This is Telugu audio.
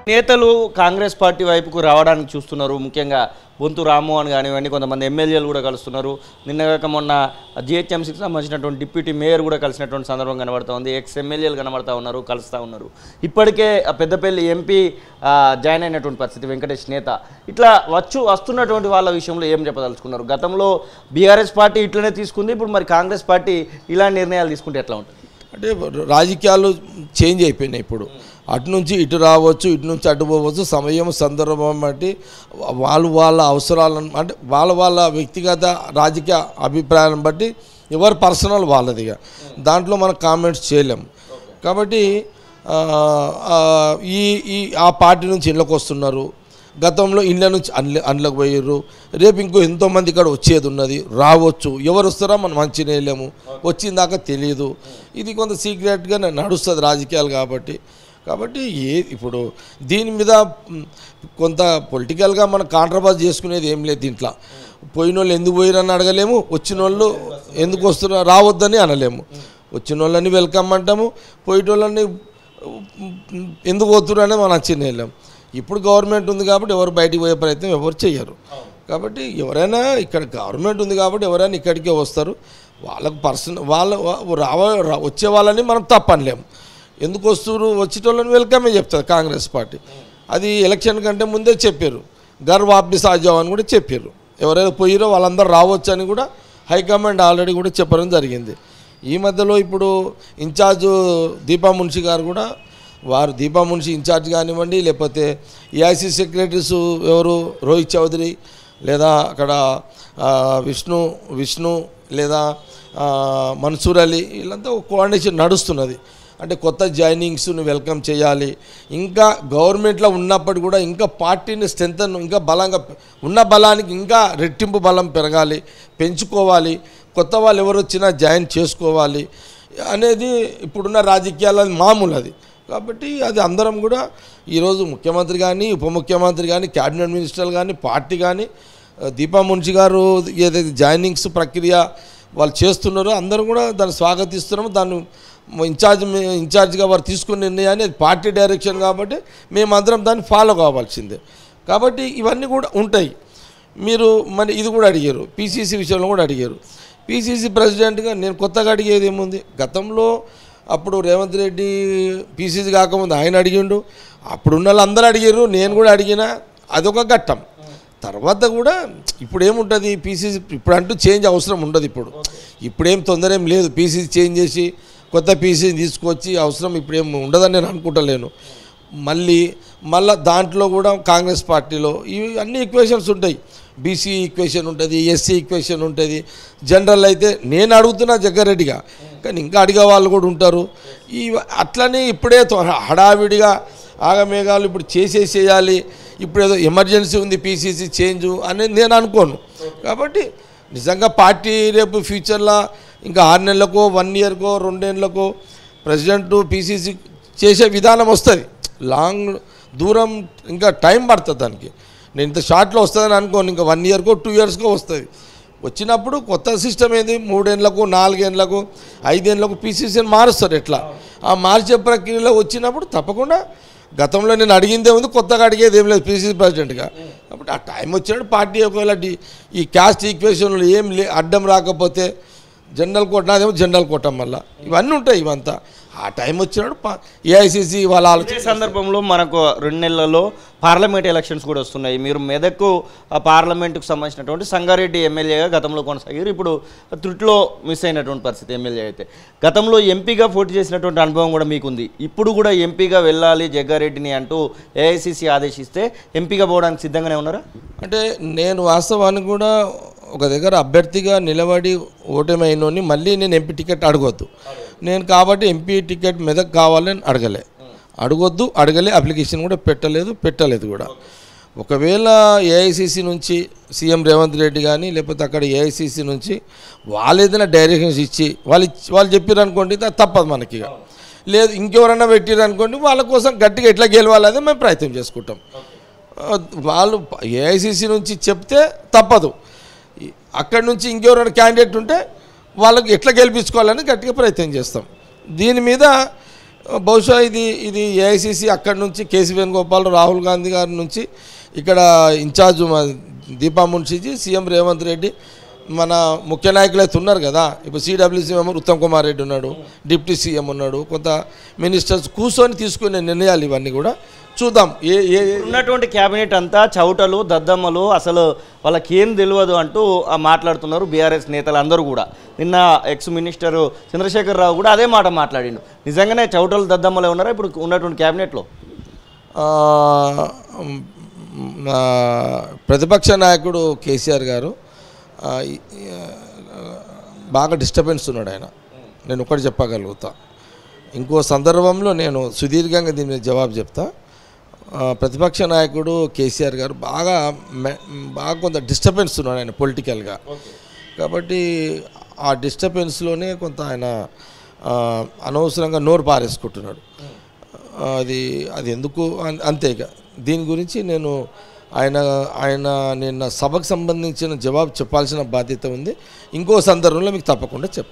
నేతలు కాంగ్రెస్ పార్టీ వైపుకు రావడానికి చూస్తున్నారు ముఖ్యంగా బొంతు రామ్మోహన్ కానివ్వండి కొంతమంది ఎమ్మెల్యేలు కూడా కలుస్తున్నారు నిన్నగాక మొన్న జిహెచ్ఎంసీకి సంబంధించినటువంటి డిప్యూటీ మేయర్ కూడా కలిసినటువంటి సందర్భం కనబడతా ఉంది ఎక్స్ ఎమ్మెల్యేలు కనబడతా ఉన్నారు కలుస్తూ ఉన్నారు ఇప్పటికే ఆ పెద్దపల్లి ఎంపీ ఆ, జాయిన్ అయినటువంటి పరిస్థితి వెంకటేష్ నేత ఇట్లా వచ్చు వస్తున్నటువంటి వాళ్ళ విషయంలో ఏం చెప్పదలుచుకున్నారు గతంలో బీఆర్ఎస్ పార్టీ ఇట్లనే తీసుకుంది ఇప్పుడు మరి కాంగ్రెస్ పార్టీ ఇలాంటి నిర్ణయాలు తీసుకుంటే ఎట్లా ఉంటుంది అంటే రాజకీయాలు చేంజ్ అయిపోయినాయి ఇప్పుడు అటు నుంచి ఇటు రావచ్చు ఇటు నుంచి అటు పోవచ్చు సమయం సందర్భం బట్టి వాళ్ళు వాళ్ళ అవసరాలను అంటే వాళ్ళ వాళ్ళ వ్యక్తిగత రాజకీయ అభిప్రాయాలను బట్టి ఎవరి పర్సనల్ వాళ్ళదిగా దాంట్లో మనం కామెంట్స్ చేయలేం కాబట్టి ఆ, ఆ, ఈ ఈ ఆ పార్టీ నుంచి ఇళ్ళకి వస్తున్నారు గతంలో ఇళ్ళ నుంచి అండ్ల అండ్లకు పోయారు రేపు ఇంకో ఎంతోమంది ఇక్కడ వచ్చేది ఉన్నది రావచ్చు ఎవరు వస్తారో మనం మంచి నేయలేము వచ్చిందాకా తెలియదు ఇది కొంత సీక్రెట్గా నడుస్తుంది రాజకీయాలు కాబట్టి కాబట్టి ఏ ఇప్పుడు దీని మీద మ్, కొంత పొలిటికల్గా మనం కాంట్రవర్స్ చేసుకునేది ఏం లేదు దీంట్లో పోయిన వాళ్ళు ఎందుకు పోయిరని అడగలేము వచ్చిన వాళ్ళు ఎందుకు వస్తున్నారు రావద్దని అనలేము వచ్చిన వాళ్ళని వెల్కమ్ అంటాము పోయేటోళ్ళని ఎందుకు పోతున్నారు అనేది మనం అంచనా వేయలేం ఇప్పుడు గవర్నమెంట్ ఉంది కాబట్టి ఎవరు బయటికి పోయే ప్రయత్నం ఎవరు చేయరు కాబట్టి ఎవరైనా ఇక్కడ గవర్నమెంట్ ఉంది కాబట్టి ఎవరైనా ఇక్కడికే వస్తారు వాళ్ళకు పర్సన్ వాళ్ళ వా- రావ రా- వచ్చే వాళ్ళని మనం తప్పనలేము ఎందుకు వస్తున్నారు వచ్చేటోళ్ళని వెల్కమే చెప్తారు కాంగ్రెస్ పార్టీ అది ఎలక్షన్ కంటే ముందే చెప్పారు గర్ వాపస్ ఆజావ్ అని కూడా చెప్పారు ఎవరైతే పోయిరో వాళ్ళందరూ రావచ్చు అని కూడా హైకమాండ్ ఆల్రెడీ కూడా చెప్పడం జరిగింది ఈ మధ్యలో ఇప్పుడు ఇన్ఛార్జ్ దీపా మున్షి గారు కూడా వారు దీపా మున్షి ఇన్ఛార్జ్ కానివ్వండి లేకపోతే ఏఐసి సెక్రటరీస్ ఎవరు రోహిత్ చౌదరి లేదా అక్కడ ఆ, విష్ణు విష్ణు లేదా ఆ, మన్సూర్ అలీ వీళ్ళంతా ఒక కోఆర్డినేషన్ నడుస్తున్నది అంటే కొత్త జాయినింగ్స్ని వెల్కమ్ చేయాలి ఇంకా గవర్నమెంట్లో ఉన్నప్పుడు కూడా ఇంకా పార్టీని స్ట్రెంత్ ఇంకా బలంగా ఉన్న బలానికి ఇంకా రెట్టింపు బలం పెరగాలి పెంచుకోవాలి కొత్త వాళ్ళు ఎవరు వచ్చినా జాయిన్ చేసుకోవాలి అనేది ఇప్పుడున్న రాజకీయాల మామూలు అది కాబట్టి అది అందరం కూడా ఈరోజు ముఖ్యమంత్రి కానీ ఉప ముఖ్యమంత్రి కానీ క్యాబినెట్ మినిస్టర్లు కానీ పార్టీ కానీ ఆ, దీపా మున్షి గారు ఏదైతే జాయినింగ్స్ ప్రక్రియ వాళ్ళు చేస్తున్నారో అందరం కూడా దాన్ని స్వాగతిస్తున్నాము దాన్ని ఇన్ఛార్జ్ ఇన్ఛార్జ్గా వారు తీసుకున్న నిర్ణయాన్ని అది పార్టీ డైరెక్షన్ కాబట్టి మేమందరం దాన్ని ఫాలో కావాల్సిందే కాబట్టి ఇవన్నీ కూడా ఉంటాయి మీరు మరి ఇది కూడా అడిగారు పీసీసీ విషయంలో కూడా అడిగారు పీసీసీ ప్రెసిడెంట్గా నేను కొత్తగా అడిగేది ఏముంది గతంలో అప్పుడు రేవంత్ రెడ్డి పీసీసీ కాకముందు ఆయన అడిగిండు అప్పుడున్న వాళ్ళు అందరూ అడిగారు నేను కూడా అడిగిన అదొక ఘట్టం తర్వాత కూడా ఇప్పుడు ఏముంటుంది పీసీసీ ఇప్పుడు అంటూ చేంజ్ అవసరం ఉండదు ఇప్పుడు ఇప్పుడేం తొందర ఏం లేదు పీసీసీ చేంజ్ చేసి కొత్త పీసీని తీసుకొచ్చి అవసరం ఇప్పుడేం ఉండదని నేను అనుకుంటలేను మళ్ళీ మళ్ళీ దాంట్లో కూడా కాంగ్రెస్ పార్టీలో ఇవి అన్ని ఈక్వేషన్స్ ఉంటాయి బీసీ ఈక్వేషన్ ఉంటుంది ఎస్సీ ఈక్వేషన్ ఉంటుంది జనరల్ అయితే నేను అడుగుతున్నా జగ్గారెడ్డిగా కానీ ఇంకా అడిగే వాళ్ళు కూడా ఉంటారు ఈ అట్లనే ఇప్పుడే త్వ- హడావిడిగా ఆగమేఘాలు ఇప్పుడు చేసేసేయాలి ఇప్పుడు ఏదో ఎమర్జెన్సీ ఉంది పీసీసీ చేంజ్ అనేది నేను అనుకోను కాబట్టి నిజంగా పార్టీ రేపు ఫ్యూచర్లో ఇంకా ఆరు నెలలకో వన్ ఇయర్కో రెండేళ్ళకో ప్రెసిడెంట్ పీసీసీ చేసే విధానం వస్తుంది లాంగ్ దూరం ఇంకా టైం పడుతుంది దానికి నేను ఇంత షార్ట్లో వస్తుందని అనుకోను ఇంకా వన్ ఇయర్కో టూ ఇయర్స్కో వస్తుంది వచ్చినప్పుడు కొత్త సిస్టమ్ ఏంది మూడేళ్ళకు నాలుగేళ్ళకు ఐదేళ్ళకు పీసీసీని మారుస్తారు ఎట్లా ఆ మార్చే ప్రక్రియలో వచ్చినప్పుడు తప్పకుండా గతంలో నేను అడిగిందే ఉంది కొత్తగా అడిగేది ఏం లేదు పీసీసీ ప్రెసిడెంట్గా కాబట్టి ఆ టైం వచ్చినప్పుడు పార్టీ ఒకవేళ డి- ఈ క్యాస్ట్ ఈక్వేషన్లు ఏం లే అడ్డం రాకపోతే జనరల్ కోట నాదేమో జనరల్ కోట మళ్ళీ ఇవన్నీ ఉంటాయి ఇవంతా ఆ టైం వచ్చినప్పుడు ఏఐసిసి వాళ్ళ ఇదే ఆలోచన సందర్భంలో మనకు రెండు నెలల్లో పార్లమెంట్ ఎలక్షన్స్ కూడా వస్తున్నాయి మీరు మెదక్కు ఆ పార్లమెంటుకు సంబంధించినటువంటి సంగారెడ్డి ఎమ్మెల్యేగా గతంలో కొనసాగారు ఇప్పుడు త్రుట్లో మిస్ అయినటువంటి పరిస్థితి ఎమ్మెల్యే అయితే గతంలో ఎంపీగా పోటీ చేసినటువంటి అనుభవం కూడా మీకుంది ఇప్పుడు కూడా ఎంపీగా వెళ్ళాలి జగ్గారెడ్డిని అంటూ ఏఐసిసి ఆదేశిస్తే ఎంపీగా పోవడానికి సిద్ధంగానే ఉన్నారా అంటే నేను వాస్తవానికి కూడా ఒక దగ్గర అభ్యర్థిగా నిలబడి ఓటమైనోని మళ్ళీ నేను ఎంపీ టికెట్ అడగొద్దు నేను కాబట్టి ఎంపీ టికెట్ మెదక్ కావాలని అడగలే అడగొద్దు అడగలే అప్లికేషన్ కూడా పెట్టలేదు పెట్టలేదు కూడా ఒకవేళ ఏఐసిసి నుంచి సీఎం రేవంత్ రెడ్డి కానీ లేకపోతే అక్కడ ఏఐసిసి నుంచి వాళ్ళు ఏదైనా డైరెక్షన్స్ ఇచ్చి వాళ్ళు ఇచ్చి- వాళ్ళు చెప్పారు అనుకోండి త- తప్పదు మనకి ఇక లేదు ఇంకెవరన్నా పెట్టారు అనుకోండి వాళ్ళ కోసం గట్టిగా ఎట్లా గెలవాలనేది మేము ప్రయత్నం చేసుకుంటాం ఆ, వాళ్ళు ఏఐసిసి నుంచి చెప్తే తప్పదు ఈ- అక్కడి నుంచి ఇంకెవరైనా క్యాండిడేట్ ఉంటే వాళ్ళకి ఎట్లా గెలిపించుకోవాలని గట్టిగా ప్రయత్నం చేస్తాం దీని మీద బహుశా ఇది ఇది ఏఐసిసి అక్కడి నుంచి కేసీ వేణుగోపాల్ రాహుల్ గాంధీ గారి నుంచి ఇక్కడ ఇన్ఛార్జ్ మా దీపా మున్షిజీ సీఎం రేవంత్ రెడ్డి మన ముఖ్య నాయకులు అయితే ఉన్నారు కదా ఇప్పుడు సిడబ్ల్యూసీ మెంబర్ ఉత్తమ్ కుమార్ రెడ్డి ఉన్నాడు డిప్యూటీ సీఎం ఉన్నాడు కొంత మినిస్టర్స్ కూర్చొని తీసుకునే నిర్ణయాలు ఇవన్నీ కూడా చూద్దాం ఏ ఏ ఏ- ఉన్నటువంటి క్యాబినెట్ అంతా చౌటలు దద్దమ్మలు అసలు వాళ్ళకి ఏం తెలియదు అంటూ ఆ మాట్లాడుతున్నారు బీఆర్ఎస్ నేతలు అందరూ కూడా నిన్న ఎక్స్ మినిస్టర్ చంద్రశేఖర్ రావు కూడా అదే మాట మాట్లాడిండు నిజంగానే చౌటలు దద్దమ్మలే ఉన్నారా ఇప్పుడు ఉన్నటువంటి క్యాబినెట్లో ఆ, మ్, ఆ, ప్రతిపక్ష నాయకుడు కేసీఆర్ గారు ఆ, ఈ- ఆ, బాగా డిస్టర్బెన్స్ ఉన్నాడు ఆయన నేను ఒకటి చెప్పగలుగుతా ఇంకో సందర్భంలో నేను సుదీర్ఘంగా దీని మీద జవాబు చెప్తా ఆ, ప్రతిపక్ష నాయకుడు కేసీఆర్ గారు బాగా మె- బాగా కొంత డిస్టర్బెన్స్ ఉన్నాడు ఆయన పొలిటికల్గా కాబట్టి ఆ డిస్టర్బెన్స్లోనే కొంత ఆయన ఆ, అనవసరంగా నోరు పారేసుకుంటున్నాడు అది అది ఎందుకు అన్- అంతే ఇక దీని గురించి నేను ఆయన ఆయన నిన్న సభకు సంబంధించిన జవాబు చెప్పాల్సిన బాధ్యత ఉంది ఇంకో సందర్భంలో మీకు తప్పకుండా చెప్తాను